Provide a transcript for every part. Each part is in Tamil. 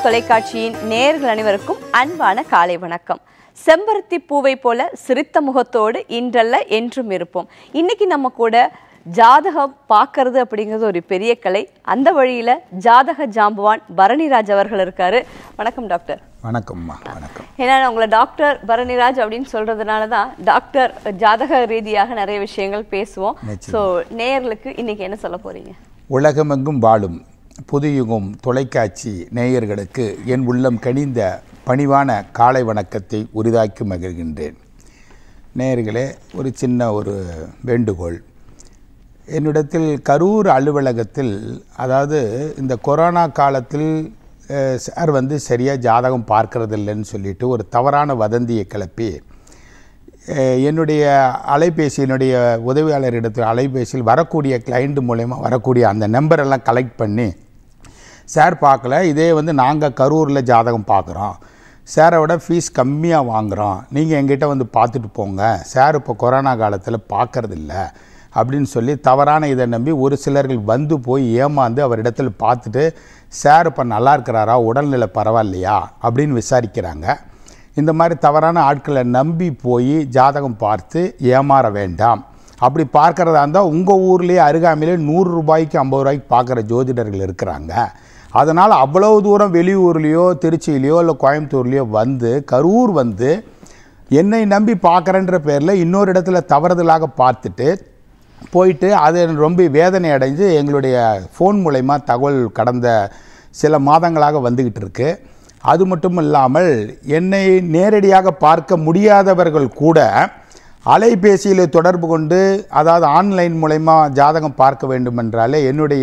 தொலைக்காட்சியின் நேயர்கள் அனைவருக்கும் அன்பான காலை வணக்கம் செம்பருத்தி பூவை போல சிரித்த முகத்தோடு இன்றல்ல என்றும் இருப்போம் இன்னைக்கு நம்ம கூட ஜாதகம் பார்க்கறது அப்படிங்கிறது ஒரு பெரிய கலை அந்த வழியில ஜாதக ஜாம்பவான் பரணிராஜ் அவர்கள் இருக்காரு வணக்கம் டாக்டர் வணக்கம்மா வணக்கம் ஏன்னா நான் உங்களை டாக்டர் பரணிராஜ் அப்படின்னு சொல்றதுனால தான் டாக்டர் ஜாதக ரீதியாக நிறைய விஷயங்கள் பேசுவோம் நிச்சயம். ஸோ நேயர்களுக்கு இன்னைக்கு என்ன சொல்ல போறீங்க உலகமெங்கும் வாழும் புதுயுகம் தொலைக்காட்சி நேயர்களுக்கு என் உள்ளம் கனிந்த பணிவான காலை வணக்கத்தை உரிதாக்கி மகிழ்கின்றேன் நேயர்களே ஒரு சின்ன ஒரு வேண்டுகோள் என்னிடத்தில் கரூர் அலுவலகத்தில் அதாவது இந்த கொரோனா காலத்தில் அஹ், சார் வந்து சரியாக ஜாதகம் பார்க்கறதில்லைன்னு சொல்லிட்டு ஒரு தவறான வதந்தியை கிளப்பி அஹ், என்னுடைய அலைபேசியினுடைய உதவியாளரிடத்தில் அலைபேசியில் வரக்கூடிய கிளைண்ட் மூலயமா வரக்கூடிய அந்த நம்பர் எல்லாம் கலெக்ட் பண்ணி சார் பார்க்கல இதே வந்து நாங்கள் கரூரில் ஜாதகம் பார்க்குறோம் சாரை விட ஃபீஸ் கம்மியாக வாங்குகிறோம் நீங்கள் எங்கிட்ட வந்து பார்த்துட்டு போங்க சார் இப்போ கொரோனா காலத்தில் பார்க்கறதில்ல அப்படின்னு சொல்லி தவறான இதை நம்பி ஒரு சிலர்கள் வந்து போய் ஏமாந்து அவரிடத்தில் பார்த்துட்டு சார் இப்போ நல்லா இருக்கிறாரா உடல்நிலை பரவாயில்லையா அப்படின்னு விசாரிக்கிறாங்க இந்த மாதிரி தவறான ஆட்களை நம்பி போய் ஜாதகம் பார்த்து ஏமாற வேண்டாம் அப்படி பார்க்கறதா இருந்தால் உங்கள் ஊர்லேயே அருகாமையிலே நூறு ரூபாய்க்கு ஐம்பது ரூபாய்க்கு பார்க்குற ஜோதிடர்கள் இருக்கிறாங்க அதனால் அவ்வளவு தூரம் வெளியூர்லேயோ திருச்சியிலையோ இல்லை கோயம்புத்தூர்லேயோ வந்து கரூர் வந்து என்னை நம்பி பார்க்குறேன்ற பேரில் இன்னொரு இடத்துல தவறுதலாக பார்த்துட்டு போயிட்டு அது ரொம்ப வேதனை அடைஞ்சு எங்களுடைய ஃபோன் மூலயமா தகவல் கடந்த சில மாதங்களாக வந்துக்கிட்டு இருக்கு அது மட்டும் இல்லாமல் என்னை நேரடியாக பார்க்க முடியாதவர்கள் கூட அலைபேசியில் தொடர்பு கொண்டு அதாவது ஆன்லைன் மூலயமா ஜாதகம் பார்க்க வேண்டும் என்றாலே என்னுடைய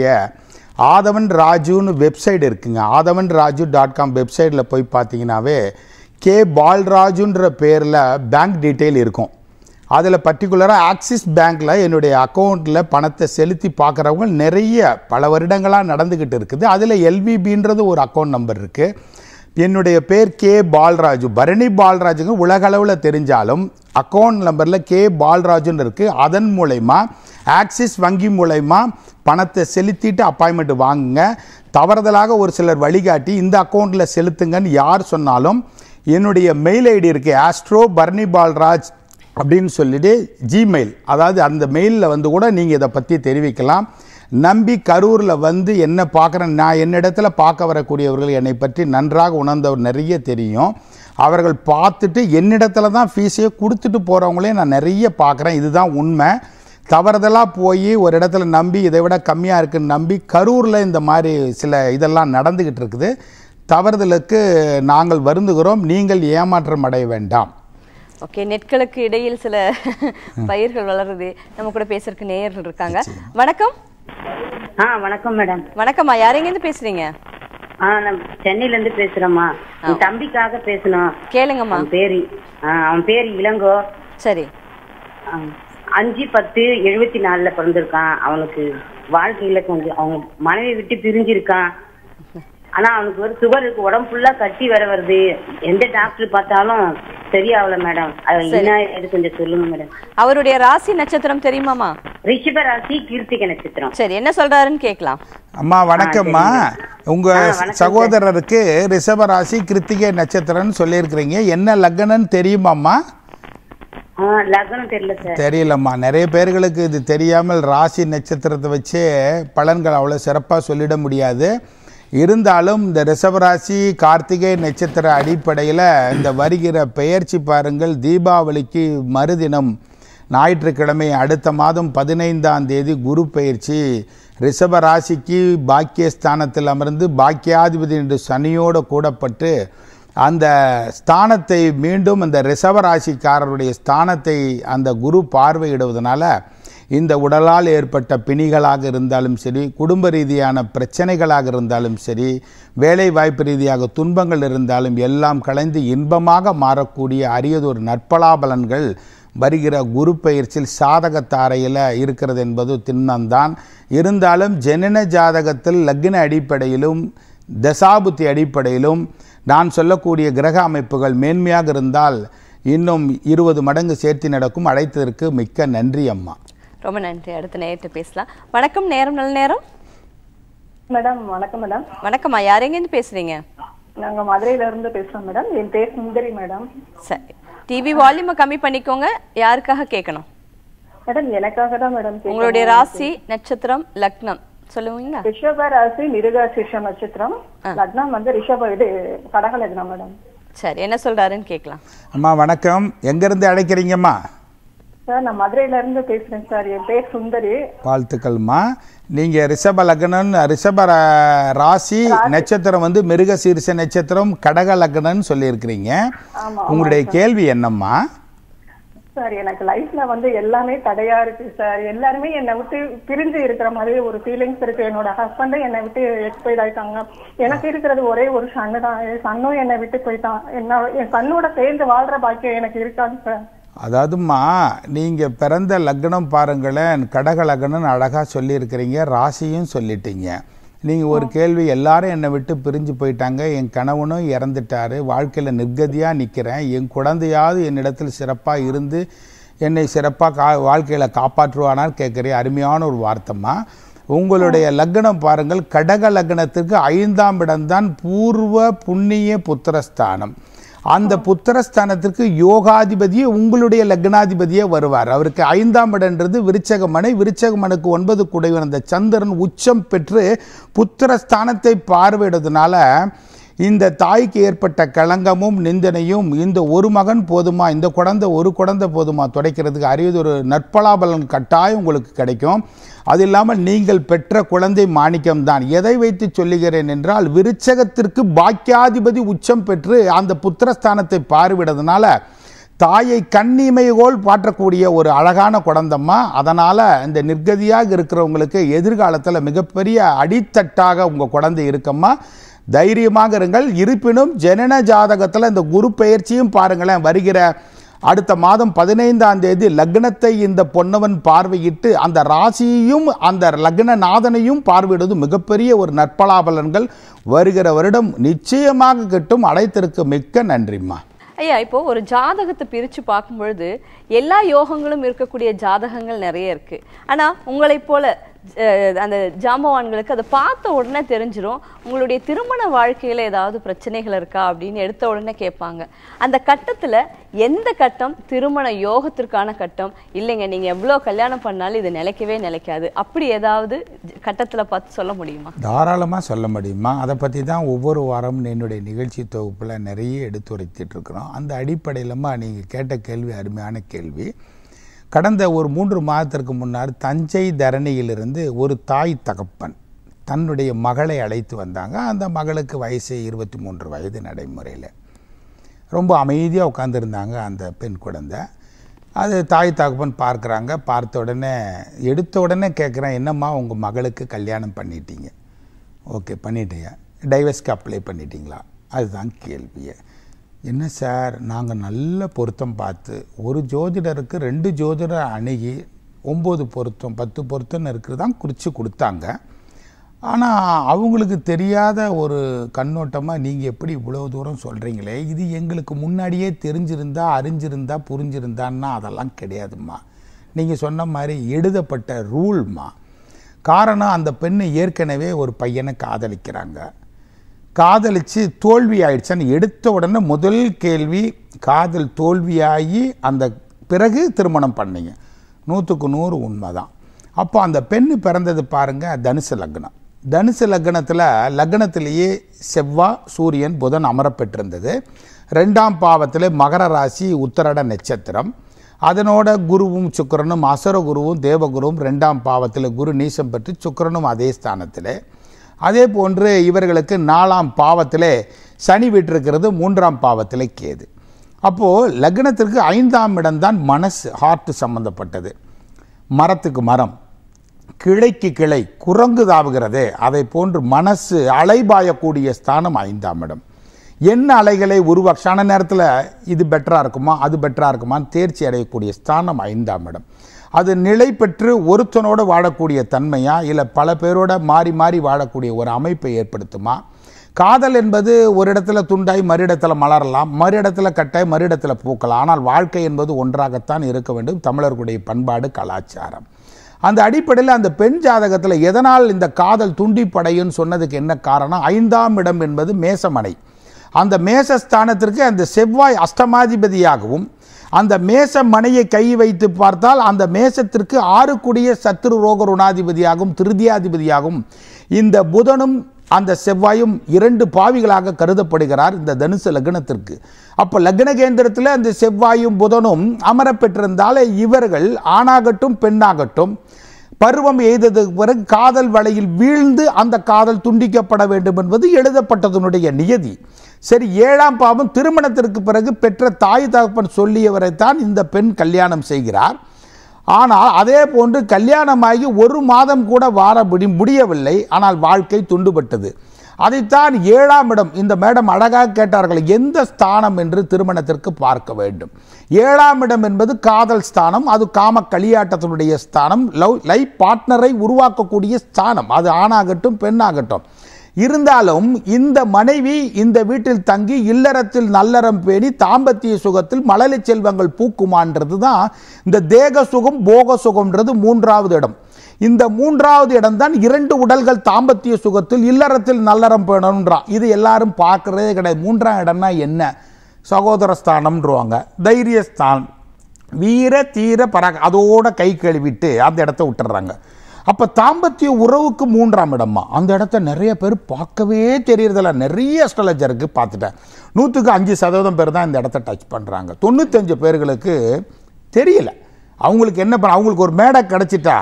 ஆதவன் ராஜுன்னு வெப்சைட் இருக்குங்க ஆதவன் ராஜு டாட் காம் வெப்சைட்டில் போய் பார்த்தீங்கன்னாவே கே பால்ராஜுன்ற பேரில் பேங்க் டீட்டெயில் இருக்கும் அதில் பர்டிகுலராக ஆக்சிஸ் பேங்க்கில் என்னுடைய அக்கௌண்ட்டில் பணத்தை செலுத்தி பார்க்குறவங்க நிறைய பல வருடங்களாக நடந்துக்கிட்டு இருக்குது அதில் எல்விபின்றது ஒரு அக்கௌண்ட் நம்பர் இருக்குது என்னுடைய பேர் கே பால்ராஜு பரணி பால்ராஜுங்க உலகளவில் தெரிஞ்சாலும் அக்கௌண்ட் நம்பரில் கே பால்ராஜுன்னு இருக்குது அதன் மூலயமா ஆக்சிஸ் வங்கி மூலயமா பணத்தை செலுத்திட்டு அப்பாயின்மெண்ட் வாங்குங்க தவறுதலாக ஒரு சிலர் வழிகாட்டி இந்த அக்கௌண்ட்டில் செலுத்துங்கன்னு யார் சொன்னாலும் என்னுடைய மெயில் ஐடி இருக்குது ஆஸ்ட்ரோ பரணி பால்ராஜ் அப்படின்னு சொல்லிட்டு ஜிமெயில் அதாவது அந்த மெயிலில் வந்து கூட நீங்கள் இதை பற்றி தெரிவிக்கலாம் நம்பி கரூரில் வந்து என்ன பார்க்குறேன் நான் என்னிடத்துல பார்க்க வரக்கூடியவர்கள் என்னை பற்றி நன்றாக உணர்ந்தவர் நிறைய தெரியும் அவர்கள் பார்த்துட்டு என்னிடத்துல தான் ஃபீஸையே கொடுத்துட்டு போகிறவங்களே நான் நிறைய பார்க்குறேன் இதுதான் உண்மை தவறுதலாக போய் ஒரு இடத்துல நம்பி இதை விட கம்மியாக இருக்குன்னு நம்பி கரூரில் இந்த மாதிரி சில இதெல்லாம் நடந்துக்கிட்டு இருக்குது தவறுதலுக்கு நாங்கள் வருந்துகிறோம் நீங்கள் ஏமாற்றம் அடைய வேண்டாம் ஓகே நெட்களுக்கு இடையில் சில பயிர்கள் வளருது நம்ம கூட பேசுறதுக்கு நேயர்கள் இருக்காங்க வணக்கம் ஆ வணக்கம் மேடம் வணக்கம்மா யாரெங்கேருந்து பேசுறீங்க ஆ நான் சென்னையில இருந்து பேசுறேம்மா என் தம்பிக்காக பேசணும் கேளுங்கம்மா அவன் பேரு ஆ, அவன் பேர் இளங்கோ சரி ஆ, அஞ்சு பத்து எழுபத்தி நாலுல பிறந்திருக்கான் அவனுக்கு வாழ்க்கையில கொஞ்சம் அவங்க மனைவி விட்டு பிரிஞ்சிருக்கான் ஆனா அவனுக்கு ஒரு சுகர் இருக்கு உடம்பு ஃபுல்லா கட்டி வர வருது எந்த டாக்டர் பார்த்தாலும் சரியாகல மேடம் அது என்ன இது கொஞ்சம் சொல்லுங்க மேடம் அவருடைய ராசி நட்சத்திரம் தெரியுமாமா ரிஷப ராசி கீர்த்திகை நட்சத்திரம் சரி என்ன சொல்றாருன்னு கேட்கலாம் அம்மா வணக்கம்மா உங்க ஆ, வணக்கம் சகோதரருக்கு ரிஷபராசி கிருத்திகை நட்சத்திரம்னு சொல்லியிருக்கிறீங்க என்ன லக்னன்னு தெரியுமாம்மா ஆ லக்னம் தெரியல சார் தெரியலம்மா நிறைய பேர்களுக்கு இது தெரியாமல் ராசி நட்சத்திரத்தை வச்சே பலன்கள் அவ்வளோ சிறப்பாக சொல்லிட முடியாது இருந்தாலும் இந்த ரிஷபராசி கார்த்திகை நட்சத்திர அடிப்படையில் இந்த வருகிற பெயர்ச்சி பாருங்கள் தீபாவளிக்கு மறுதினம் ஞாயிற்றுக்கிழமை அடுத்த மாதம் பதினைந்தாம் தேதி குரு பெயர்ச்சி ரிஷப ராசிக்கு பாக்கியஸ்தானத்தில் அமர்ந்து பாக்கியாதிபதி என்று சனியோடு கூடப்பட்டு அந்த ஸ்தானத்தை மீண்டும் அந்த ரிஷப ராசிக்காரருடைய ஸ்தானத்தை அந்த குரு பார்வையிடுவதனால இந்த உடலால் ஏற்பட்ட பிணிகளாக இருந்தாலும் சரி குடும்ப ரீதியான பிரச்சனைகளாக இருந்தாலும் சரி வேலை வாய்ப்பு ரீதியாக துன்பங்கள் இருந்தாலும் எல்லாம் கலைந்து இன்பமாக மாறக்கூடிய அரியதொரு நற்பலாபலன்கள் வருகிற குரு பயிற்சியில் சாதகத்தாரையில் இருக்கிறது என்பது திண்ணம்தான் இருந்தாலும் ஜனன ஜாதகத்தில் லக்ன அடிப்படையிலும் தசாபுத்தி அடிப்படையிலும் நான் சொல்லக்கூடிய கிரக அமைப்புகள் மேன்மையாக இருந்தால் இன்னும் இருபது மடங்கு சேர்த்து நடக்கும் அழைத்ததற்கு மிக்க நன்றி அம்மா ரொம்ப நன்றி அடுத்த நேரத்தை பேசலாம் வணக்கம் நேரம் நல்ல நேரம் மேடம் வணக்கம் மேடம் வணக்கம்மா யாரெங்கேருந்து பேசுறீங்க நாங்க மதுரையில இருந்து பேசுறோம் மேடம் என் பேர் சுந்தரி மேடம் சரி டிவி வால்யூமை கம்மி பண்ணிக்கோங்க யாருக்காக கேட்கணும் மேடம் எனக்காக தான் மேடம் கேட்கணும். உங்களுடைய ராசி நட்சத்திரம் லக்னம் சொல்லுவீங்களா ரிஷப ராசி மிருகசிஷ நட்சத்திரம் லக்னம் வந்து ரிஷப இது கடக லக்னம் மேடம் சரி என்ன சொல்றாருன்னு கேட்கலாம் அம்மா வணக்கம் எங்கேருந்து அழைக்கிறீங்கம்மா சார் நான் மதுரையில இருந்து பேசுறேன் சார் என் பேர் சுந்தரி வாழ்த்துக்கள்மா நீங்கள் ரிஷப லக்னம் ரிஷப ரா- ராசி நட்சத்திரம் வந்து மிருக சீர்ஷ நட்சத்திரம் கடக லக்னம்னு சொல்லியிருக்கிறீங்க ஆமா, உங்களுடைய கேள்வி என்னம்மா சார் எனக்கு லைஃப்ல வந்து எல்லாமே தடையா இருக்கு சார் எல்லாருமே என்னை விட்டு பிரிஞ்சு இருக்கிற மாதிரி ஒரு ஃபீலிங்ஸ் இருக்கு என்னோட ஹஸ்பண்டும் என்னை விட்டு எக்ஸ்பைர் ஆயிட்டாங்க எனக்கு இருக்கிறது ஒரே ஒரு சன்னு தான் என் சன்னும் என்னை விட்டு போயிட்டான் என்ன என் சன்னோட சேர்ந்து வாழ்ற பாக்கியம் எனக்கு இருக்காது சார் அதாவதும்மா நீங்கள் பிறந்த லக்னம் பாருங்களேன் கடக லக்னம் அழகாக சொல்லியிருக்கிறீங்க ராசியும் சொல்லிட்டீங்க நீங்கள் ஒரு கேள்வி எல்லாரும் என்னை விட்டு பிரிஞ்சு போயிட்டாங்க என் கணவனும் இறந்துட்டாரு வாழ்க்கையில் நிர்கதியாக நிற்கிறேன் என் குழந்தையாவது என்னிடத்தில் சிறப்பாக இருந்து என்னை சிறப்பாக கா வாழ்க்கையில் காப்பாற்றுவானான்னு கேட்குறேன் அருமையான ஒரு வார்த்தைம்மா உங்களுடைய லக்னம் பாருங்கள் கடக லக்னத்திற்கு ஐந்தாம் இடம்தான் பூர்வ புண்ணிய புத்திரஸ்தானம் அந்த புத்திரஸ்தானத்திற்கு யோகாதிபதியே உங்களுடைய லக்னாதிபதியே வருவார் அவருக்கு ஐந்தாம் இடன்றது விருச்சகமனை விருச்சகமனுக்கு ஒன்பது குடைவன் அந்த சந்திரன் உச்சம் பெற்று புத்திரஸ்தானத்தை பார்வையிடுறதுனால இந்த தாய்க்கு ஏற்பட்ட களங்கமும் நிந்தனையும் இந்த ஒரு மகன் போதுமா இந்த குழந்தை ஒரு குழந்தை போதுமா துடைக்கிறதுக்கு அறிவது ஒரு நற்பலாபலன் கட்டாயம் உங்களுக்கு கிடைக்கும் அது இல்லாமல் நீங்கள் பெற்ற குழந்தை மாணிக்கம் தான் எதை வைத்து சொல்லுகிறேன் என்றால் விருச்சகத்திற்கு பாக்கியாதிபதி உச்சம் பெற்று அந்த புத்திரஸ்தானத்தை பார்விடுறதுனால தாயை கண்ணிமைகோல் பாற்றக்கூடிய ஒரு அழகான குழந்தம்மா அதனால் இந்த நிர்கதியாக இருக்கிறவங்களுக்கு எதிர்காலத்தில் மிகப்பெரிய அடித்தட்டாக உங்கள் குழந்தை இருக்கம்மா தைரியமாக இருங்கள் இருப்பினும் ஜனன ஜாதகத்தில் இந்த குரு பெயர்ச்சியும் பாருங்களேன் வருகிற அடுத்த மாதம் பதினைந்தாம் தேதி லக்னத்தை இந்த பொன்னவன் பார்வையிட்டு அந்த ராசியையும் அந்த லக்னநாதனையும் பார்வையிடுவது மிகப்பெரிய ஒரு நற்பலாபலன்கள் வருகிற வருடம் நிச்சயமாக கிட்டும் அடைத்திருக்கு மிக்க நன்றிம்மா ஐயா இப்போ ஒரு ஜாதகத்தை பிரிச்சு பார்க்கும் பொழுது எல்லா யோகங்களும் இருக்கக்கூடிய ஜாதகங்கள் நிறைய இருக்கு ஆனா உங்களைப் போல அஹ், அந்த ஜாம்பவான்களுக்கு அதை பார்த்த உடனே தெரிஞ்சிரும் உங்களுடைய திருமண வாழ்க்கையில ஏதாவது பிரச்சனைகள் இருக்கா அப்படின்னு எடுத்த உடனே கேட்பாங்க அந்த கட்டத்துல எந்த கட்டம் திருமண யோகத்திற்கான கட்டம் இல்லைங்க நீங்க எவ்வளவு கல்யாணம் பண்ணாலும் இது நிலைக்கவே நிலைக்காது அப்படி ஏதாவது ஜ- கட்டத்துல பார்த்து சொல்ல முடியுமா தாராளமாக சொல்ல முடியுமா அதை பற்றி தான் ஒவ்வொரு வாரமும் என்னுடைய நிகழ்ச்சி தொகுப்பில் நிறைய எடுத்துரைத்திட்டு இருக்கிறோம் அந்த அடிப்படையிலமா நீங்கள் கேட்ட கேள்வி அருமையான கேள்வி கடந்த ஒரு மூன்று மாதத்திற்கு முன்னால் தஞ்சை தரணியிலிருந்து ஒரு தாய் தகப்பன் தன்னுடைய மகளை அழைத்து வந்தாங்க அந்த மகளுக்கு வயசு இருபத்தி மூன்று வயது நடைமுறையில் ரொம்ப அமைதியாக உட்காந்துருந்தாங்க அந்த பெண் குழந்தை அது தாய் தகப்பன் பார்க்குறாங்க பார்த்த உடனே எடுத்த உடனே கேட்குறேன் என்னம்மா உங்கள் மகளுக்கு கல்யாணம் பண்ணிட்டீங்க ஓகே பண்ணிட்டீங்க டைவர்ஸ்க்கு அப்ளை பண்ணிட்டீங்களா அதுதான் கேள்வியே என்ன சார் நாங்கள் நல்ல பொருத்தம் பார்த்து ஒரு ஜோதிடருக்கு ரெண்டு ஜோதிடர் அணுகி ஒம்பது பொருத்தம் பத்து பொருத்தம்னு இருக்கிறது தான் குறித்து கொடுத்தாங்க ஆனால் அவங்களுக்கு தெரியாத ஒரு கண்ணோட்டமாக நீங்கள் எப்படி இவ்வளோ தூரம் சொல்கிறீங்களே இது எங்களுக்கு முன்னாடியே தெரிஞ்சிருந்தா அறிஞ்சிருந்தா புரிஞ்சிருந்தான்னா அதெல்லாம் கிடையாதும்மா நீங்கள் சொன்ன மாதிரி எழுதப்பட்ட ரூல்மா காரணம் அந்த பெண்ணு ஏற்கனவே ஒரு பையனை காதலிக்கிறாங்க காதலிச்சு தோல்வி ஆயிடுச்சான்னு எடுத்த உடனே முதல் கேள்வி காதல் தோல்வியாகி அந்த பிறகு திருமணம் பண்ணீங்க நூற்றுக்கு நூறு உண்மைதான் அப்போ அந்த பெண்ணு பிறந்தது பாருங்க தனுசு லக்னம் தனுசு லக்னத்தில் லக்னத்திலேயே செவ்வாய் சூரியன் புதன் அமரப்பெற்றிருந்தது ரெண்டாம் பாவத்தில் மகர ராசி உத்தரட நட்சத்திரம் அதனோட குருவும் சுக்கிரனும் அசுர குருவும் தேவகுருவும் ரெண்டாம் பாவத்தில் குரு நீசம் பெற்று சுக்கிரனும் அதே ஸ்தானத்தில் அதே போன்று இவர்களுக்கு நாலாம் பாவத்திலே சனி விட்டிருக்கிறது மூன்றாம் பாவத்திலே கேது அப்போது லக்னத்திற்கு ஐந்தாம் இடம்தான் மனசு ஹார்ட் சம்பந்தப்பட்டது மரத்துக்கு மரம் கிளைக்கு கிளை குரங்கு தாவுகிறதே அதை போன்று மனசு அலைபாயக்கூடிய ஸ்தானம் ஐந்தாம் இடம் என்ன அலைகளை உருவாக்ஷான நேரத்தில் இது பெட்டராக இருக்குமா அது பெட்டராக இருக்குமான்னு தேர்ச்சி அடையக்கூடிய ஸ்தானம் ஐந்தாம் இடம் அது நிலை பெற்று ஒருத்தனோடு வாழக்கூடிய தன்மையா இல்லை பல பேரோட மாறி மாறி வாழக்கூடிய ஒரு அமைப்பை ஏற்படுத்துமா காதல் என்பது ஒரு இடத்துல துண்டாய் மறு இடத்துல மலரலாம் மறு இடத்துல கட்டாய் மறு இடத்துல பூக்கலாம் ஆனால் வாழ்க்கை என்பது ஒன்றாகத்தான் இருக்க வேண்டும் தமிழர்களுடைய பண்பாடு கலாச்சாரம் அந்த அடிப்படையில் அந்த பெண் ஜாதகத்தில் எதனால் இந்த காதல் துண்டிப்படையும் சொன்னதுக்கு என்ன காரணம் ஐந்தாம் இடம் என்பது மேசமனை அந்த மேசஸ்தானத்திற்கு அந்த செவ்வாய் அஷ்டமாதிபதியாகவும் அந்த மேச மனையை கை வைத்து பார்த்தால் அந்த மேசத்திற்கு ஆறுக்குடிய சத்துரு ரோக ருணாதிபதியாகவும் திருதியாதிபதியாகவும் இந்த புதனும் அந்த செவ்வாயும் இரண்டு பாவிகளாக கருதப்படுகிறார் இந்த தனுசு லக்னத்திற்கு அப்போ லக்ன கேந்திரத்தில் அந்த செவ்வாயும் புதனும் அமரப்பெற்றிருந்தாலே இவர்கள் ஆணாகட்டும் பெண்ணாகட்டும் பருவம் எய்ததுக்கு பிறகு காதல் வலையில் வீழ்ந்து அந்த காதல் துண்டிக்கப்பட வேண்டும் என்பது எழுதப்பட்டதனுடைய நியதி சரி ஏழாம் பாவம் திருமணத்திற்கு பிறகு பெற்ற தாய் தகப்பன் சொல்லியவரைத்தான் இந்த பெண் கல்யாணம் செய்கிறார் ஆனால் அதே போன்று கல்யாணமாகி ஒரு மாதம் கூட வார முடி முடியவில்லை ஆனால் வாழ்க்கை துண்டுபட்டது அதைத்தான் ஏழாம் இடம் இந்த மேடம் அழகாக கேட்டார்கள் எந்த ஸ்தானம் என்று திருமணத்திற்கு பார்க்க வேண்டும் ஏழாம் இடம் என்பது காதல் ஸ்தானம் அது காம களியாட்டத்தினுடைய ஸ்தானம் லவ் லைஃப் பார்ட்னரை உருவாக்கக்கூடிய ஸ்தானம் அது ஆணாகட்டும் பெண்ணாகட்டும் இருந்தாலும் இந்த மனைவி இந்த வீட்டில் தங்கி இல்லறத்தில் நல்லறம் பேணி தாம்பத்திய சுகத்தில் மழலை செல்வங்கள் பூக்குமான்றது தான் இந்த தேக சுகம் போக சுகம்ன்றது மூன்றாவது இடம் இந்த மூன்றாவது இடம்தான் இரண்டு உடல்கள் தாம்பத்திய சுகத்தில் இல்லறத்தில் நல்லறம் பேணணுன்றான் இது எல்லாரும் பார்க்கறதே கிடையாது மூன்றாம் இடம்னா என்ன சகோதரஸ்தானம்ன்றவாங்க தைரியஸ்தானம் வீர தீர பராக அதோட கை கழுவிட்டு அந்த இடத்த விட்டுறாங்க அப்போ தாம்பத்திய உறவுக்கு மூன்றாம் இடமா அந்த இடத்த நிறைய பேர் பார்க்கவே தெரியறதில்ல நிறைய அஸ்ட்ராலஜருக்கு பார்த்துட்டேன் நூற்றுக்கு அஞ்சு சதவீதம் பேர் தான் இந்த இடத்த டச் பண்ணுறாங்க தொண்ணூத்தஞ்சு பேர்களுக்கு தெரியல அவங்களுக்கு என்ன பண்ண அவங்களுக்கு ஒரு மேடை கிடச்சிட்டா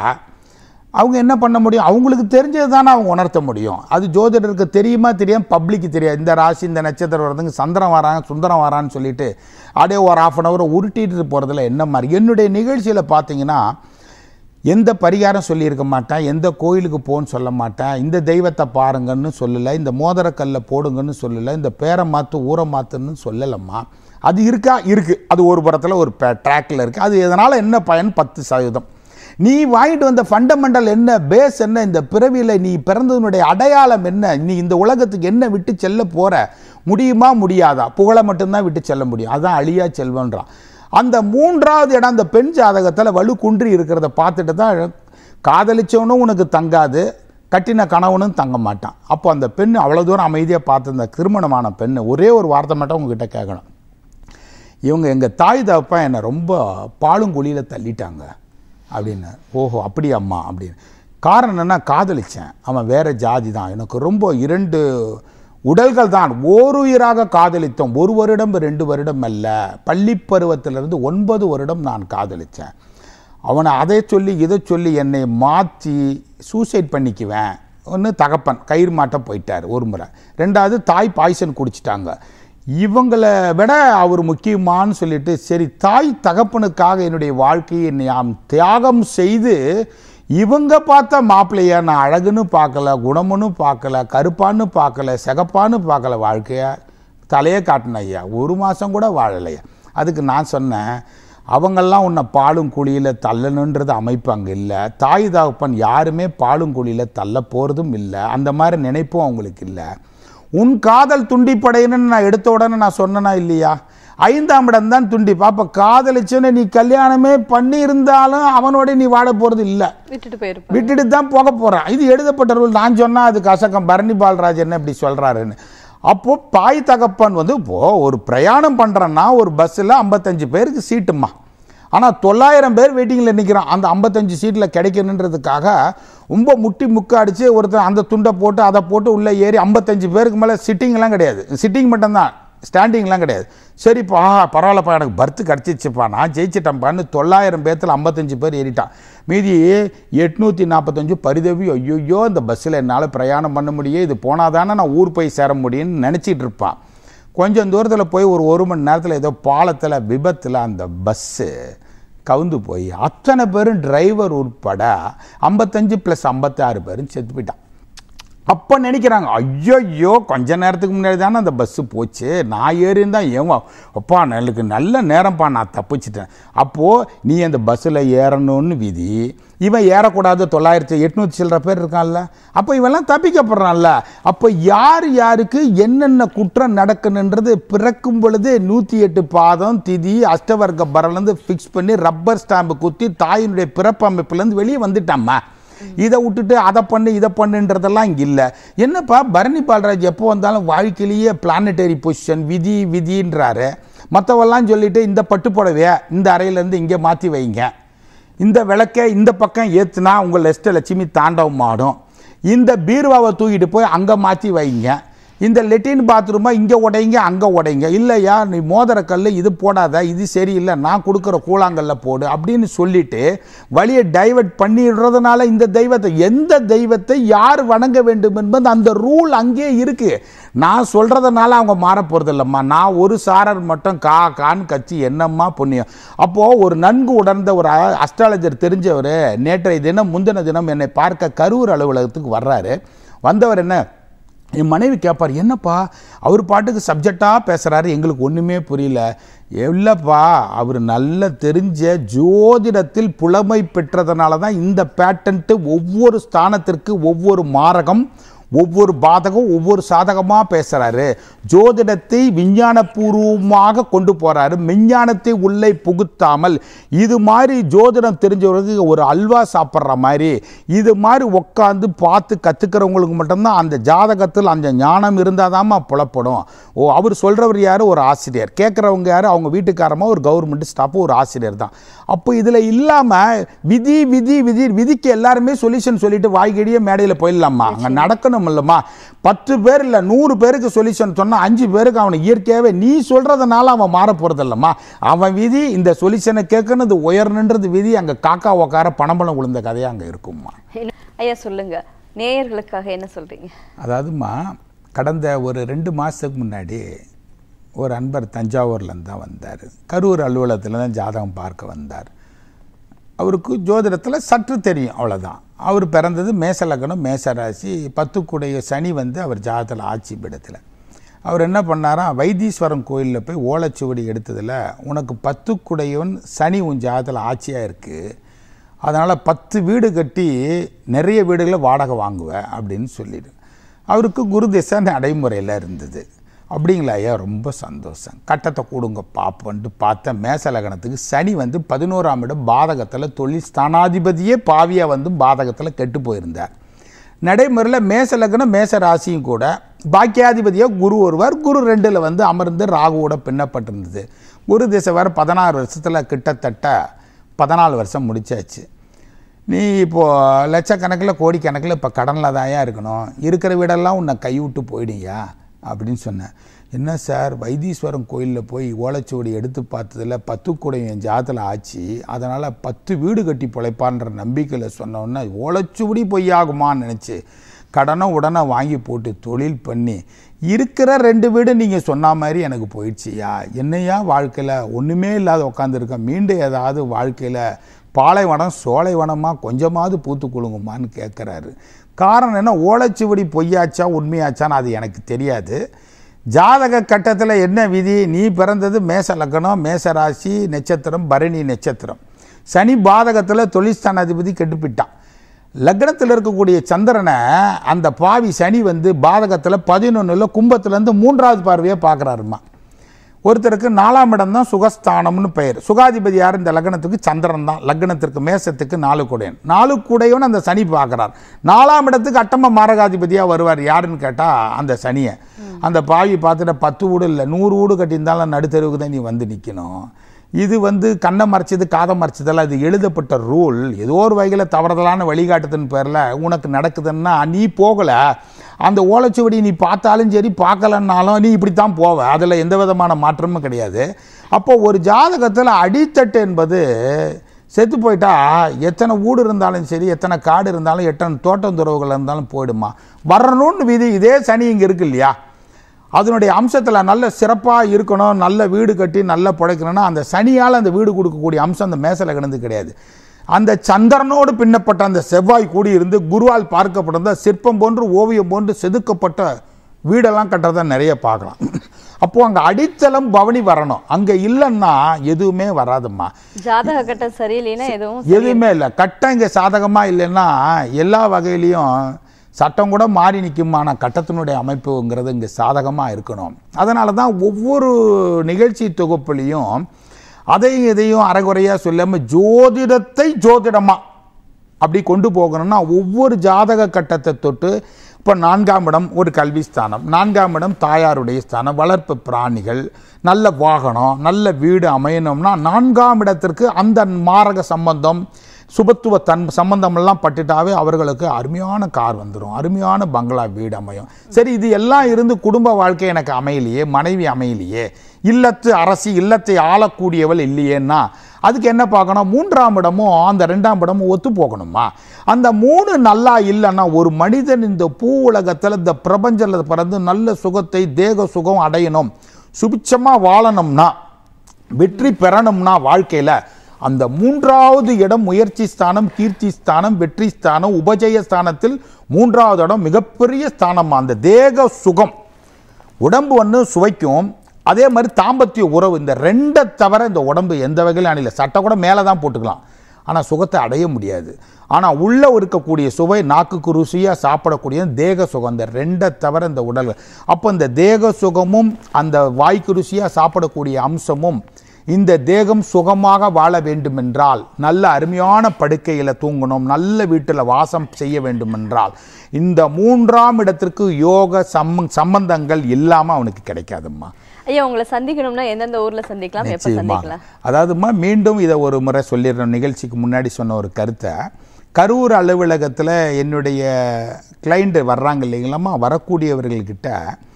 அவங்க என்ன பண்ண முடியும் அவங்களுக்கு தெரிஞ்சது தானே அவங்க உணர்த்த முடியும் அது ஜோதிடருக்கு தெரியுமா தெரியாம பப்ளிக்கு தெரியாது இந்த ராசி இந்த நட்சத்திரம் வரதுங்க சந்திரன் வராங்க சுந்தரம் வரான்னு சொல்லிட்டு அப்படியே ஒரு ஆஃப் அன் ஹவர் உருட்டிட்டு போகிறதுல என்ன மாதிரி என்னுடைய நிகழ்ச்சியில் பார்த்தீங்கன்னா எந்த பரிகாரம் சொல்லியிருக்க மாட்டேன் எந்த கோயிலுக்கு போன்னு சொல்ல மாட்டேன் இந்த தெய்வத்தை பாருங்கன்னு சொல்லலை இந்த மோதிரக்கல்ல போடுங்கன்னு சொல்லலை இந்த பேரை மாற்று ஊரை மாற்றுன்னு சொல்லலம்மா அது இருக்கா இருக்குது அது ஒரு புறத்தில் ஒரு ட்ராக்கில் இருக்குது அது எதனால் என்ன பயன் பத்து சதவீதம் நீ வாங்கிட்டு வந்த ஃபண்டமெண்டல் என்ன பேஸ் என்ன இந்த பிறவியில் நீ பிறந்ததனுடைய அடையாளம் என்ன நீ இந்த உலகத்துக்கு என்ன விட்டு செல்ல போற முடியுமா முடியாதா புகழை மட்டும்தான் விட்டு செல்ல முடியும் அதான் அழியா செல்வன்றான் அந்த மூன்றாவது இடம் அந்த பெண் ஜாதகத்தில் வலு குன்றி இருக்கிறத பார்த்துட்டு தான் காதலிச்சவனும் உனக்கு தங்காது கட்டின கணவனும் தங்க மாட்டான் அப்போ அந்த பெண் அவ்வளோ தூரம் அமைதியாக பார்த்து இந்த திருமணமான பெண் ஒரே ஒரு வார்த்தை மட்டும் உங்ககிட்ட கேட்கணும் இவங்க எங்கள் தாய் தகப்பன் என்னை ரொம்ப பாலுங்குழியில் தள்ளிட்டாங்க அப்படின்னு ஓஹோ அப்படியாம்மா அப்படின்னு காரணம் என்ன காதலிச்சேன் அவன் வேற ஜாதி தான் எனக்கு ரொம்ப இரண்டு உடல்கள் தான் ஓருயிராக காதலித்தோம் ஒரு வருடம் ரெண்டு வருடம் அல்ல பள்ளி பருவத்திலிருந்து ஒன்பது வருடம் நான் காதலித்தேன் அவனை அதை சொல்லி இதை சொல்லி என்னை மாற்றி சூசைட் பண்ணிக்குவேன் ஒன்று தகப்பன் கயிறு மாட்ட போயிட்டார் ஒரு முறை ரெண்டாவது தாய் பாய்சன் குடிச்சிட்டாங்க இவங்களை விட அவர் முக்கியமான்னு சொல்லிட்டு சரி தாய் தகப்பனுக்காக என்னுடைய வாழ்க்கையை நாம் தியாகம் செய்து இவங்க பார்த்த மாப்பிள்ளைய நான் அழகுன்னு பார்க்கல குணமுன்னு பார்க்கல கருப்பான்னு பார்க்கல சிகப்பான்னு பார்க்கல வாழ்க்கைய தலையே காட்டின ஐயா ஒரு மாதம் கூட வாழலையா அதுக்கு நான் சொன்னேன் அவங்கெல்லாம் உன்னை பாலும் குழியில் தள்ளணுன்றது அமைப்பு அங்கே இல்லை தாய் தகப்பன் யாருமே பாலும் குழியில் தள்ள போகிறதும் இல்லை அந்த மாதிரி நினைப்பும் அவங்களுக்கு இல்லை உன் காதல் துண்டிப்படையணும்னு நான் எடுத்த உடனே நான் சொன்னனா இல்லையா ஐந்தாம் இடம் தான் துண்டிப்பு அப்போ காதலிச்சுன்னு நீ கல்யாணமே பண்ணி இருந்தாலும் அவனோட நீ வாழ போகிறது இல்லை விட்டுட்டு போயிருப்பேன் விட்டுட்டு தான் போக போகிறான் இது எழுதப்பட்ட ரூல் நான் சொன்னால் அது கசக்கம் பரணி பாலராஜ் என்ன இப்படி சொல்கிறாருன்னு அப்போ தாய் தகப்பன் வந்து இப்போ ஒரு பிரயாணம் பண்ணுறேன்னா ஒரு பஸ்ஸில் ஐம்பத்தஞ்சு பேருக்கு சீட்டுமா ஆனால் தொள்ளாயிரம் பேர் வெயிட்டிங்கில் நிற்கிறான் அந்த ஐம்பத்தஞ்சு சீட்டில் கிடைக்கணுன்றதுக்காக ரொம்ப முட்டி முக்க அடித்து ஒருத்தர் அந்த துண்டை போட்டு அதை போட்டு உள்ளே ஏறி ஐம்பத்தஞ்சு பேருக்கு மேலே சிட்டிங்லாம் கிடையாது சிட்டிங் மட்டும்தான் ஸ்டாண்டிங்லாம் கிடையாது சரிப்பா பரவாயில்லப்பா எனக்கு பர்த்து கிடச்சிச்சுப்பா நான் ஜெயிச்சிட்டேன்ப்பான்னு தொள்ளாயிரம் பேர்த்தில் ஐம்பத்தஞ்சு பேர் ஏறிட்டான் மீதி எட்நூற்றி நாற்பத்தஞ்சு பரிதவி ஐயோ இந்த பஸ்ஸில் என்னால் பிரயாணம் பண்ண முடியும் இது போனால் தானே நான் ஊர் போய் சேர முடியும்னு நினச்சிட்டு இருப்பான் கொஞ்சம் தூரத்தில் போய் ஒரு ஒரு மணி நேரத்தில் ஏதோ பாலத்தில் விபத்தில் அந்த பஸ்ஸு கவுந்து போய் அத்தனை பேரும் டிரைவர் உட்பட ஐம்பத்தஞ்சு ப்ளஸ் ஐம்பத்தாறு பேரும் செத்து போயிட்டான் அப்போ நினைக்கிறாங்க ஐயோ கொஞ்ச நேரத்துக்கு முன்னாடி தானே அந்த பஸ்ஸு போச்சு நான் ஏறியிருந்தா ஏவா அப்பா எனக்கு நல்ல நேரம்ப்பா நான் தப்பிச்சிட்டேன் அப்போது நீ அந்த பஸ்ஸில் ஏறணும்னு விதி இவன் ஏறக்கூடாது தொள்ளாயிரத்தி எட்நூற்றி சில்லற பேர் இருக்கான்ல அப்போ இவெல்லாம் தப்பிக்கப்படுறான்ல அப்போ யார் யாருக்கு என்னென்ன குற்றம் நடக்கணுன்றது பிறக்கும் பொழுது நூற்றி எட்டு பாதம் திதி அஷ்டவர்க்க பரலேருந்து ஃபிக்ஸ் பண்ணி ரப்பர் ஸ்டாம்பு குத்தி தாயினுடைய பிறப்பு அமைப்புலேருந்து வெளியே வந்துட்டாம்மா இதை விட்டுட்டு அதை பண்ணு இதை பண்ணுன்றதெல்லாம் இங்கே இல்லை என்னப்பா பரணி பால்ராஜ் எப்போ வந்தாலும் வாழ்க்கையிலேயே பிளானட்டரி பொசிஷன் விதி விதின்றாரு மற்றவெல்லாம் சொல்லிட்டு இந்த பட்டு புடவைய இந்த அறையிலேருந்து இங்கே மாற்றி வைங்க இந்த விளக்கை இந்த பக்கம் ஏற்றுனா உங்கள் லெஸ்ட் லட்சுமி தாண்டவம் ஆடும் இந்த பீர்வாவை தூக்கிட்டு போய் அங்கே மாற்றி வைங்க இந்த லெட்டின் பாத்ரூமை இங்கே உடைங்க அங்கே உடைங்க இல்லையா நீ மோதிர கல் இது போடாத இது சரியில்லை நான் கொடுக்குற கூழாங்கல்ல போடு அப்படின்னு சொல்லிட்டு வழியை டைவர்ட் பண்ணிடுறதுனால இந்த தெய்வத்தை எந்த தெய்வத்தை யார் வணங்க வேண்டும் என்பது அந்த ரூல் அங்கேயே இருக்கு நான் சொல்றதுனால அவங்க மாற போறது இல்லம்மா நான் ஒரு சாரர் மட்டும் கா கான்னு கட்சி என்னம்மா புண்ணியம் அப்போ ஒரு நன்கு உணர்ந்த ஒரு அஸ்ட்ராலஜர் தெரிஞ்சவர் நேற்றைய தினம் முந்தின தினம் என்னை பார்க்க கரூர் அலுவலகத்துக்கு வர்றாரு வந்தவர் என்ன என் மனைவி கேட்பார் என்னப்பா அவர் பாட்டுக்கு சப்ஜெக்டாக பேசுகிறாரு எங்களுக்கு ஒன்றுமே புரியல இல்லைப்பா அவர் நல்ல தெரிஞ்ச ஜோதிடத்தில் புலமை பெற்றதுனால தான் இந்த பேட்டன்ட்டு ஒவ்வொரு ஸ்தானத்திற்கு ஒவ்வொரு மாரகம் ஒவ்வொரு பாதகம் ஒவ்வொரு சாதகமாக பேசுகிறாரு ஜோதிடத்தை விஞ்ஞானபூர்வமாக கொண்டு போகிறாரு விஞ்ஞானத்தை உள்ளே புகுத்தாமல் இது மாதிரி ஜோதிடம் தெரிஞ்சவர்களுக்கு ஒரு அல்வா சாப்பிட்ற மாதிரி இது மாதிரி உட்காந்து பார்த்து கற்றுக்கிறவங்களுக்கு மட்டும்தான் அந்த ஜாதகத்தில் அந்த ஞானம் இருந்தால் தாம்மா புலப்படும் ஓ அவர் சொல்கிறவர் யார் ஒரு ஆசிரியர் கேட்குறவங்க யார் அவங்க வீட்டுக்காரமா ஒரு கவர்மெண்ட் ஸ்டாஃப் ஒரு ஆசிரியர் தான் அப்போ இதில் இல்லாமல் விதி விதி விதி விதிக்கு எல்லாருமே சொல்யூஷன் சொல்லிட்டு வாய்கடியே மேடையில் போயிடலாமா அங்கே நடக்கணும் இல்லைம்மா பத்து பேர் இல்லை நூறு பேருக்கு சொல்யூஷன் சொன்னால் அஞ்சு பேருக்கு அவனை இயற்கையாகவே நீ சொல்கிறதுனால அவன் மாற போகிறது இல்லைம்மா அவன் விதி இந்த சொல்யூஷனை கேட்கணும் இது உயரணுன்றது விதி அங்கே காக்கா உக்கார பணம்பழம் விழுந்த கதையாக அங்கே இருக்கும்மா என்ன- ஐயா சொல்லுங்க நேயர்களுக்காக என்ன சொல்றீங்க அதாவதுமா கடந்த ஒரு ரெண்டு மாதத்துக்கு முன்னாடி ஒரு அன்பர் தஞ்சாவூர்லேருந்து தான் வந்தார் கரூர் அலுவலகத்தில் தான் ஜாதகம் பார்க்க வந்தார் அவருக்கு ஜோதிடத்தில் சற்று தெரியும் அவ்வளோதான் அவர் பிறந்தது மேச லக்னம் மேச ராசி பத்துக்குடைய சனி வந்து அவர் ஜாதகத்தில் ஆட்சி பீடத்தில் அவர் என்ன பண்ணாராம் வைத்தீஸ்வரன் கோயிலில் போய் ஓலைச்சுவடி எடுத்ததில் உனக்கு பத்துக்குடையவன் சனி உன் ஜாதகத்தில் ஆட்சியாக இருக்குது அதனால் பத்து வீடு கட்டி நிறைய வீடுகளை வாடகை வாங்குவேன் அப்படின்னு சொல்லிடு அவருக்கு குரு திசை நடைமுறையில் இருந்தது அப்படிங்களா ஐயா ரொம்ப சந்தோஷம் கட்டத்தை கூடுங்க பார்ப்போன்ட்டு பார்த்த மேசலகணத்துக்கு சனி வந்து பதினோராம் இடம் பாதகத்தில் தொழில் ஸ்தானாதிபதியே பாவியாக வந்து பாதகத்தில் கெட்டு போயிருந்தார் நடைமுறையில் மேச லக்னம் மேச ராசியும் கூட பாக்கியாதிபதியாக குரு ஒருவர் குரு ரெண்டில் வந்து அமர்ந்து ராகுவோட பின்னப்பட்டிருந்தது குரு திசை வர பதினாறு வருஷத்தில் கிட்டத்தட்ட பதினாலு வருஷம் முடிச்சாச்சு நீ இப்போது லட்சக்கணக்கில் கோடிக்கணக்கில் இப்போ கடனில் தாயா இருக்கணும் இருக்கிற வீடெல்லாம் உன்னை கைவிட்டு போயிடுயா அப்படின்னு சொன்னேன் என்ன சார் வைத்தீஸ்வரன் கோயிலில் போய் ஓலைச்சுவடி எடுத்து பார்த்ததில் பத்து கூடையும் என் ஜாதத்தில் ஆச்சு அதனால் பத்து வீடு கட்டி பிழைப்பான்ற நம்பிக்கையில் சொன்னோன்னே ஓலைச்சுவடி பொய்யாகுமான்னு நினச்சி கடனை உடனே வாங்கி போட்டு தொழில் பண்ணி இருக்கிற ரெண்டு வீடு நீங்கள் சொன்ன மாதிரி எனக்கு போயிடுச்சியா என்னையா வாழ்க்கையில் ஒன்றுமே இல்லாத உட்காந்துருக்கேன் மீண்டும் ஏதாவது வாழ்க்கையில் பாலைவனம் சோலைவனமாக கொஞ்சமாவது பூத்து குலுங்குமான்னு கேட்குறாரு காரணம் என்ன ஓலைச்சுவடி பொய்யாச்சா உண்மையாச்சான்னு அது எனக்கு தெரியாது ஜாதக கட்டத்தில் என்ன விதி நீ பிறந்தது மேச லக்னம் மேச ராசி நட்சத்திரம் பரணி நட்சத்திரம் சனி பாதகத்தில் தொழில்ஸ்தானாதிபதி கெட்டுப்பிட்டான் லக்னத்தில் இருக்கக்கூடிய சந்திரனை அந்த பாவி சனி வந்து பாதகத்தில் பதினொன்றில் கும்பத்துலேருந்து மூன்றாவது பார்வையை பார்க்குறாருமா ஒருத்தருக்கு நாலாம் இடம் தான் சுகஸ்தானம்னு பெயர் சுகாதிபதி யார் இந்த லக்னத்துக்கு சந்திரன் தான் லக்னத்திற்கு மேசத்துக்கு நாலு கூடையன் நாலு கூடையவன் அந்த சனி பார்க்குறார் நாலாம் இடத்துக்கு அட்டம மாரகாதிபதியாக வருவார் யாருன்னு கேட்டால் அந்த சனியை அந்த பாவி பார்த்துட்டு பத்து வீடு இல்லை நூறு வீடு கட்டியிருந்தாலும் நடுத்தெருவுக்கு தான் நீ வந்து நிற்கணும் இது வந்து கண்ணை மறைச்சது காதை மறைச்சதெல்லாம் இது எழுதப்பட்ட ரூல் ஏதோ ஒரு வகையில் தவறுதலான வழிகாட்டுதன் பேரில் உனக்கு நடக்குதுன்னா நீ போகலை அந்த ஓலைச்சுவடி நீ பார்த்தாலும் சரி பார்க்கலன்னாலும் நீ இப்படி தான் போவ அதில் எந்த விதமான மாற்றமும் கிடையாது அப்போ ஒரு ஜாதகத்தில் அடித்தட்டு என்பது செத்து போயிட்டா எத்தனை வீடு இருந்தாலும் சரி எத்தனை காடு இருந்தாலும் எத்தனை தோட்டம் துறவுகள் இருந்தாலும் போயிடுமா வரணும்னு விதி இதே சனி இங்கே இருக்கு இல்லையா அதனுடைய அம்சத்தில் நல்ல சிறப்பாக இருக்கணும் நல்ல வீடு கட்டி நல்லா பிழைக்கணும்னா அந்த சனியால் அந்த வீடு கொடுக்கக்கூடிய அம்சம் அந்த மேசல கிடந்து கிடையாது அந்த சந்திரனோடு பின்னப்பட்ட அந்த செவ்வாய் கூடி இருந்து குருவால் பார்க்கப்பட்ட சிற்பம் போன்று ஓவியம் போன்று செதுக்கப்பட்ட வீடெல்லாம் கட்டுறத நிறைய பார்க்கலாம் அப்போது அங்கே அடித்தளம் பவனி வரணும் அங்கே இல்லைன்னா எதுவுமே வராதும்மா ஜாதக கட்டம் சரியில்லைன்னா எதுவும் சரி- எதுவுமே இல்லை கட்டம் இங்கே சாதகமாக இல்லைன்னா எல்லா வகையிலையும் சட்டம் கூட மாறி நிற்கும் ஆனால் கட்டத்தினுடைய அமைப்புங்கிறது இங்கே சாதகமாக இருக்கணும் அதனால தான் ஒவ்வொரு நிகழ்ச்சி தொகுப்புலையும் அதையும் இதையும் அரைகுறையாக சொல்லாமல் ஜோதிடத்தை ஜோதிடமா அப்படி கொண்டு போகணும்னா ஒவ்வொரு ஜாதக கட்டத்தை தொட்டு இப்போ நான்காம் இடம் ஒரு கல்வி ஸ்தானம் நான்காம் இடம் தாயாருடைய ஸ்தானம் வளர்ப்பு பிராணிகள் நல்ல வாகனம் நல்ல வீடு அமையணும்னா நான்காம் இடத்திற்கு அந்த மாரக சம்பந்தம் சுபத்துவ தன் சம்பந்தமெல்லாம் பட்டுட்டாவே அவர்களுக்கு அருமையான கார் வந்துடும் அருமையான பங்களா வீடு அமையும் சரி இது எல்லாம் இருந்து குடும்ப வாழ்க்கை எனக்கு அமையலையே மனைவி அமையலையே இல்லத்து அரசி இல்லத்தை ஆளக்கூடியவள் இல்லையேன்னா அதுக்கு என்ன பார்க்கணும் மூன்றாம் இடமும் அந்த ரெண்டாம் இடமும் ஒத்து போகணுமா அந்த மூணு நல்லா இல்லைன்னா ஒரு மனிதன் இந்த பூ உலகத்தில் இந்த பிரபஞ்சத்தில் பிறந்து நல்ல சுகத்தை தேக சுகம் அடையணும் சுபிச்சமாக வாழணும்னா வெற்றி பெறணும்னா வாழ்க்கையில் அந்த மூன்றாவது இடம் முயற்சி ஸ்தானம் கீர்த்தி ஸ்தானம் வெற்றி ஸ்தானம் உபஜய ஸ்தானத்தில் மூன்றாவது இடம் மிகப்பெரிய ஸ்தானம் அந்த தேக சுகம் உடம்பு ஒன்று சுவைக்கும் அதே மாதிரி தாம்பத்திய உறவு இந்த ரெண்டை தவிர இந்த உடம்பு எந்த வகையிலும் அணில சட்டை கூட மேலே தான் போட்டுக்கலாம் ஆனால் சுகத்தை அடைய முடியாது ஆனால் உள்ளே இருக்கக்கூடிய சுவை நாக்குக்கு ருசியாக சாப்பிடக்கூடிய தேக சுகம் இந்த ரெண்டை தவிர இந்த உடல் அப்போ இந்த தேக சுகமும் அந்த வாய்க்கு ருசியாக சாப்பிடக்கூடிய அம்சமும் இந்த தேகம் சுகமாக வாழ வேண்டுமென்றால் நல்ல அருமையான படுக்கையில் தூங்கணும் நல்ல வீட்டில் வாசம் செய்ய வேண்டுமென்றால் இந்த மூன்றாம் இடத்திற்கு யோக சம் சம்பந்தங்கள் இல்லாமல் அவனுக்கு கிடைக்காதும்மா ஐயா உங்களை சந்திக்கணும்னா எந்தெந்த ஊர்ல சந்திக்கலாம் எப்ப நிச்சயமா சந்திக்கலாம் அதாவதுமா மீண்டும் இதை ஒரு முறை சொல்லிடுறோம் நிகழ்ச்சிக்கு முன்னாடி சொன்ன ஒரு கருத்தை கரூர் அலுவலகத்தில் என்னுடைய கிளைண்ட் வர்றாங்க இல்லைங்களாம்மா வரக்கூடியவர்கள்கிட்ட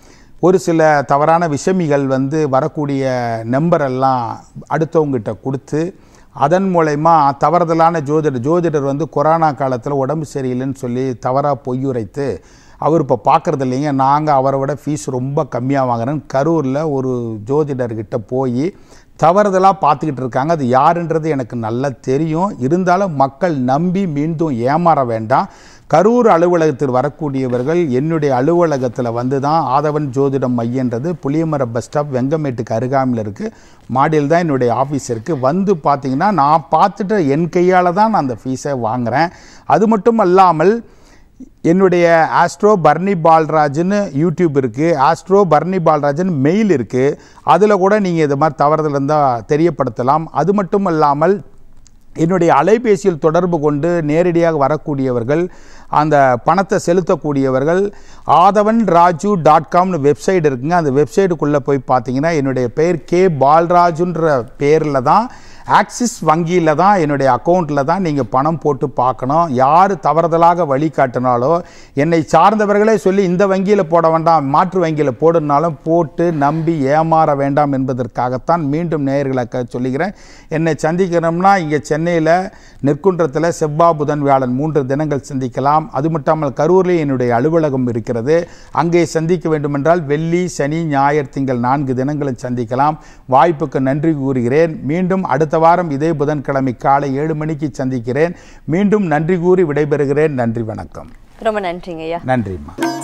ஒரு சில தவறான விஷமிகள் வந்து வரக்கூடிய நம்பரெல்லாம் அடுத்தவங்ககிட்ட கொடுத்து அதன் மூலயமா தவறுதலான ஜோதிடர் ஜோதிடர் வந்து கொரோனா காலத்தில் உடம்பு சரியில்லைன்னு சொல்லி தவறாக பொய்யுரைத்து அவர் இப்போ பார்க்குறது இல்லைங்க நாங்கள் அவரை விட ஃபீஸ் ரொம்ப கம்மியாக வாங்குறேன்னு கரூரில் ஒரு ஜோதிடர்கிட்ட போய் தவறுதலாக பார்த்துக்கிட்டு இருக்காங்க அது யாருன்றது எனக்கு நல்லா தெரியும் இருந்தாலும் மக்கள் நம்பி மீண்டும் ஏமாற வேண்டாம் கரூர் அலுவலகத்தில் வரக்கூடியவர்கள் என்னுடைய அலுவலகத்தில் வந்து தான் ஆதவன் ஜோதிடம் மையன்றது புளியமர பஸ் ஸ்டாப் வெங்கமேட்டுக்கு அருகாமையில் இருக்குது மாடியில் தான் என்னுடைய ஆஃபீஸ் இருக்குது வந்து பார்த்தீங்கன்னா நான் பார்த்துட்டு என் கையால் தான் நான் அந்த ஃபீஸை வாங்குகிறேன் அது மட்டும் அல்லாமல் என்னுடைய ஆஸ்ட்ரோ பர்னி பால்ராஜ்னு யூடியூப் இருக்குது ஆஸ்ட்ரோ பர்னி பால்ராஜன் மெயில் இருக்குது அதில் கூட நீங்கள் இது மாதிரி தவறுதல் இருந்தால் தெரியப்படுத்தலாம் அது மட்டும் இல்லாமல் என்னுடைய அலைபேசியில் தொடர்பு கொண்டு நேரடியாக வரக்கூடியவர்கள் அந்த பணத்தை செலுத்தக்கூடியவர்கள் ஆதவன் ராஜு டாட் காம்னு வெப்சைட் இருக்குங்க அந்த வெப்சைட்டுக்குள்ளே போய் பார்த்தீங்கன்னா என்னுடைய பெயர் கே பால்ராஜுன்ற பேரில் தான் ஆக்சிஸ் வங்கியில் தான் என்னுடைய அக்கௌண்ட்டில் தான் நீங்கள் பணம் போட்டு பார்க்கணும் யார் தவறுதலாக வழிகாட்டினாலோ என்னை சார்ந்தவர்களே சொல்லி இந்த வங்கியில் போட வேண்டாம் மாற்று வங்கியில் போடுனாலும் போட்டு நம்பி ஏமாற வேண்டாம் என்பதற்காகத்தான் மீண்டும் நேயர்களுக்கு சொல்லுகிறேன் என்னை சந்திக்கணும்னா இங்கே சென்னையில் நெற்குன்றத்தில் செவ்வாய் புதன் வியாழன் மூன்று தினங்கள் சந்திக்கலாம் அது மட்டும் கரூரில் என்னுடைய அலுவலகம் இருக்கிறது அங்கே சந்திக்க வேண்டுமென்றால் வெள்ளி சனி ஞாயிறு திங்கள் நான்கு தினங்களும் சந்திக்கலாம் வாய்ப்புக்கு நன்றி கூறுகிறேன் மீண்டும் அடுத்த வாரம் இதே புதன்கிழமை காலை ஏழு மணிக்கு சந்திக்கிறேன் மீண்டும் நன்றி கூறி விடைபெறுகிறேன் நன்றி வணக்கம் ரொம்ப நன்றிங்க ஐயா நன்றிம்மா